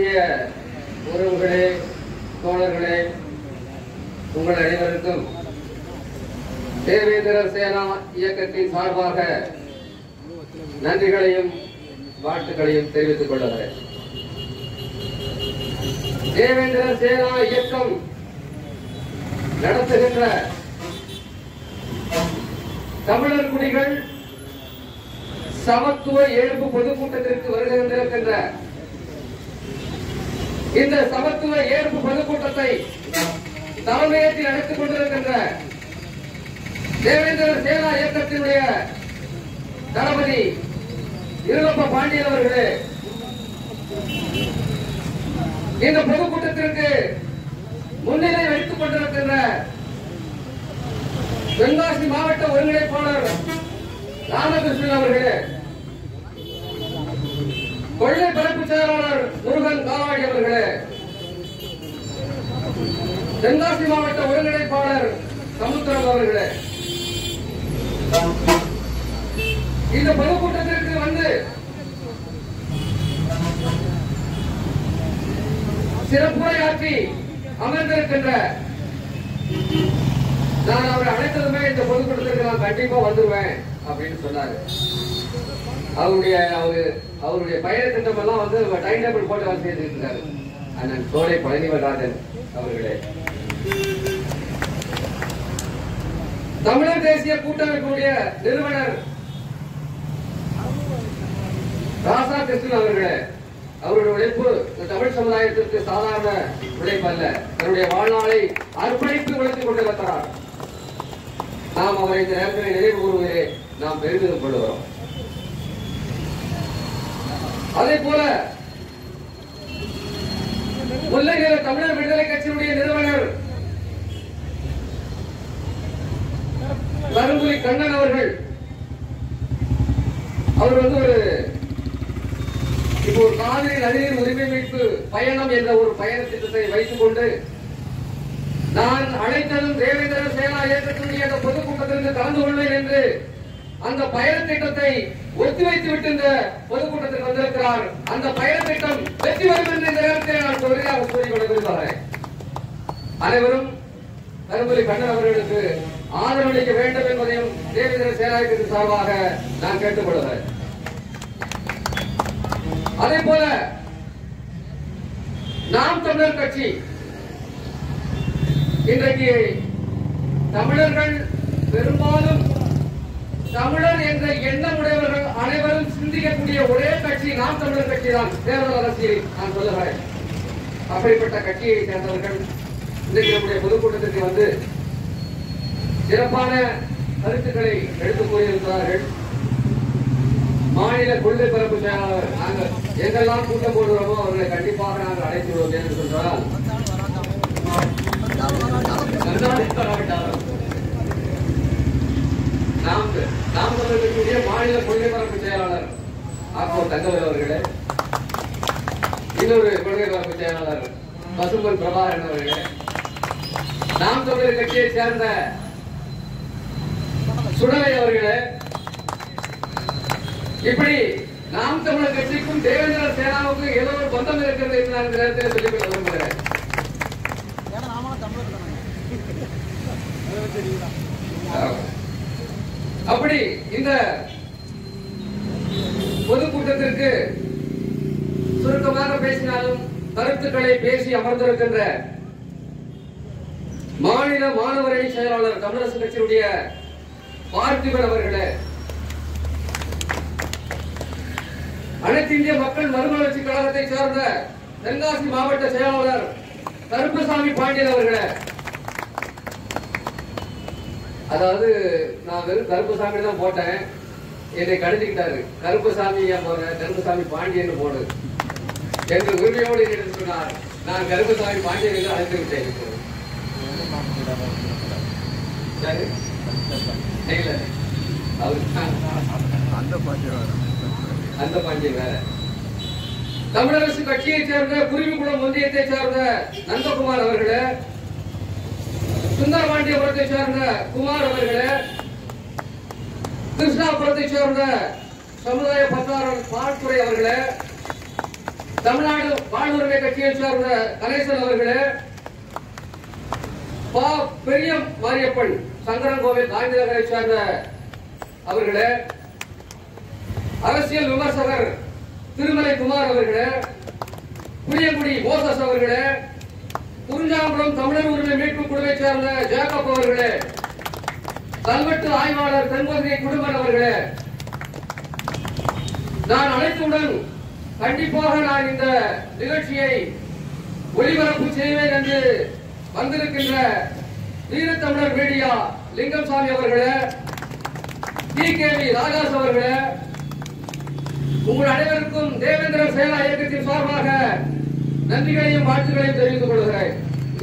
அன்பிற்குரிய உறவுகளே தோழர்களே உங்கள் அனைவருக்கும் தேவேந்திர சேனா இயக்கத்தின் சார்பாக நன்றிகளையும் வாழ்த்துக்களையும் தெரிவித்துக் கொள்கிறேன் தேவேந்திர சேனா இயக்கம் நடத்துகின்ற தமிழர் குடிகள் சமத்துவ எழுப்பு பொதுக்கூட்டத்திற்கு வருகின்ற இந்த சமத்துவ ஏற்பு பொதுக்கூட்டத்தை தலைமையேற்றி நடத்திக் கொண்டிருக்கின்ற தேவேந்திர சேனா இயக்கத்தினுடைய தளபதி இருளப்ப பாண்டியன் அவர்களே இந்த பொதுக்கூட்டத்திற்கு முன்னிலை வைத்துக் கொண்டிருக்கின்ற தென்காசி மாவட்ட ஒருங்கிணைப்பாளர் ராமகிருஷ்ணன் அவர்களே கொள்ளை பரப்பு செயலாளர் முருகன் காவாடி அவர்களே தென்காசி மாவட்ட ஒருங்கிணைப்பாளர் சமுத்திரம் அவர்களே இந்த பொதுக்கூட்டத்திற்கு வந்து சிறப்புரையாற்றி அமர்ந்திருக்கின்ற நான் அவரை அழைத்ததுமே இந்த பொதுக்கூட்டத்திற்கு நான் கண்டிப்பா வந்துருவேன் அப்படின்னு சொன்னாரு அவருடைய அவரு அவருடைய பயண திட்டம் எல்லாம் வந்து டைம் டேபிள் போட்டு வேலை செய்துட்டு இருக்காரு அண்ணன் சோலை பழனிவராஜன் அவர்களே தமிழர் தேசிய கூட்டமைப்புடைய நிறுவனர் ராசா கிருஷ்ணன் அவர்களே அவருடைய உழைப்பு இந்த தமிழ் சமுதாயத்திற்கு சாதாரண உழைப்பு அல்ல தன்னுடைய வாழ்நாளை அர்ப்பணித்து உழைத்துக் கொண்டிருக்கிறார் நாம் அவரை இந்த நேரத்தில் நினைவு கூறுவதிலே நாம் பெருமிதம் கொள்கிறோம் அதே போல முல்லைநில தமிழர் விடுதலை கட்சியினுடைய நிறுவனர் கருங்குலி கண்ணன் அவர்கள் அவர் வந்து ஒரு இப்போ ஒரு காவிரி நதிநீர் உரிமை மீட்பு பயணம் என்ற ஒரு பயண திட்டத்தை வைத்துக் கொண்டு நான் அழைத்ததும் தேவேந்திர சேனா இயக்கத்தினுடைய அந்த பொதுக்கூட்டத்திற்கு கலந்து கொள்வேன் என்று அந்த பயண திட்டத்தை ஒத்திவைத்து விட்டு இந்த பொதுக்கூட்டத்திற்கு வந்திருக்கிறார் அந்த பயண திட்டம் வெற்றி பெறும் என்று இந்த நேரத்தில் நான் உறுதியாக கூறிக்கொள்ள விரும்புகிறேன் அனைவரும் கரும்புலி கண்ணன் அவர்களுக்கு ஆதரவளிக்க வேண்டும் என்பதையும் தேவேந்திர சேனாயத்தின் சார்பாக நான் கேட்டுக்கொள்கிறேன் அதே போல நாம் தமிழர் கட்சி இன்றைக்கு தமிழர்கள் பெரும்பாலும் தமிழர் என்ற எண்ணம் உடையவர்கள் அனைவரும் சிந்திக்கக்கூடிய ஒரே கட்சி நாம் தமிழர் கட்சி தான் தேர்தல் அரசியல் நான் சொல்லுகிறேன் அப்படிப்பட்ட கட்சியை சேர்ந்தவர்கள் இன்றைக்கு நம்முடைய பொதுக்கூட்டத்திற்கு வந்து சிறப்பான கருத்துக்களை எடுத்துக் கூறியிருக்கிறார்கள் மாநில கொள்கை பரப்பு செயலாளர் நாங்கள் எங்கெல்லாம் கூட்டம் போடுகிறோமோ அவர்களை கண்டிப்பாக நாங்கள் அழைத்து விடுவோம் என்று சொன்னால் கர்நாடக வட்டாரம். நாம் நாம் தமிழர்களுடைய மாநில கொள்கை பரப்பு செயலாளர் ஆக்கோ தங்கவேல் அவர்களே இன்னொரு கொள்கை பரப்பு செயலாளர் பசும்பன் பிரபாகரன் அவர்களே நாம் தமிழர் கட்சியை சேர்ந்த சுடலை அவர்களே இப்படி நாம் தமிழர் கட்சிக்கும் தேவேந்திர சேனாவுக்கும் ஏதோ ஒரு பந்தம் இருக்கிறது என்று நான் இந்த நேரத்தில் சொல்லிக்கொள்ள விரும்புகிறேன் ஏன்னா நாமளும் தமிழர் தானே அதை வச்சு அடிக்கலாம். அப்படி இந்த பொதுக்கூட்டத்திற்கு சுருக்கமாக பேசினாலும் கருத்துக்களை பேசி அமர்ந்திருக்கின்ற மாநில மாணவர் அணி செயலாளர் தமிழரசு கட்சியுடைய பார்த்திபன் அவர்களே அனைத்து இந்திய மக்கள் மறுமலர்ச்சி கழகத்தை சார்ந்த தென்காசி மாவட்ட செயலாளர் கருப்பசாமி பாண்டியன் அவர்களே அதாவது நான் வெறும் கருப்பசாமி தான் போட்டேன் என்னை கடிச்சுக்கிட்டாரு கருப்பசாமி ஏன் போறேன் கருப்பசாமி பாண்டியன் போடு என்று உரிமையோடு என்னிடம் சொன்னார் நான் கருப்பசாமி பாண்டியன் என்று அழைத்து விட்டேன் யாரு? இல்ல. அவரு தான். அந்த பாட்டு அந்த பாண்டியன் வேற தமிழரசு கட்சியை சேர்ந்த குருவிக்குளம் ஒன்றியத்தை சேர்ந்த நந்தகுமார் அவர்களே சுந்தரபாண்டியபுரத்தை சேர்ந்த குமார் அவர்களே கிருஷ்ணாபுரத்தை சேர்ந்த சமுதாய பத்தாளர் பால்துறை அவர்களே தமிழ்நாடு வாழ்வுரிமை கட்சியை சார்ந்த கணேசன் அவர்களே பா பெரிய மாரியப்பன் சங்கரன் காந்தி நகரை சார்ந்த அவர்களே அரசியல் விமர்சகர் திருமலை குமார் அவர்களே புளியங்குடி மோசஸ் அவர்களே குறிஞ்சாம்பரம் தமிழர் உரிமை மீட்பு குழுவை சேர்ந்த ஜேக்கப் அவர்களே கல்வெட்டு ஆய்வாளர் தென்பகுதியை குடும்பன் அவர்களே நான் அழைத்தவுடன் கண்டிப்பாக நான் இந்த நிகழ்ச்சியை ஒளிபரப்பு செய்வேன் என்று வந்திருக்கின்ற வீரத்தமிழர் மீடியா லிங்கம்சாமி அவர்களே டி கே வி ராஜாஸ் அவர்களே உங்கள் அனைவருக்கும் தேவேந்திர சேனா இயக்கத்தின் சார்பாக நன்றிகளையும் வாழ்த்துக்களையும் தெரிவித்துக் கொள்கிறேன்